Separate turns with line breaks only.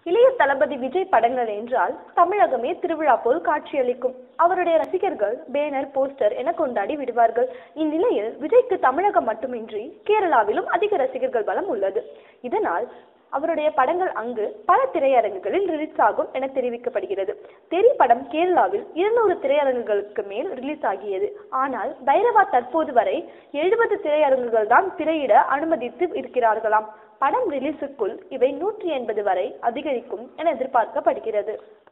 இளைய தளபதி விஜய் படங்கள் என்றால் தமிழகமே திருவிழா போல் காட்சியளிக்கும் அவருடைய ரசிகர்கள் பேனர் போஸ்டர் என கொண்டாடி விடுவார்கள் இந்நிலையில் விஜய்க்கு தமிழகம் மட்டுமின்றி கேரளாவிலும் அதிக ரசிகர்கள் பலம் உள்ளது இதனால் அவருடைய படங்கள் அங்கு பல திரையரங்குகளில் ரிலீஸ் ஆகும் என தெரிவிக்கப்படுகிறது தெரி படம் கேரளாவில் இருநூறு திரையரங்குகளுக்கு மேல் ரிலீஸ் ஆகியது ஆனால் பைரவா தற்போது வரை எழுபது திரையரங்குகள் தான் திரையிட அனுமதித்து இருக்கிறார்களாம் படம் ரிலீஸுக்குள் இவை நூற்றி எண்பது வரை அதிகரிக்கும் என எதிர்பார்க்கப்படுகிறது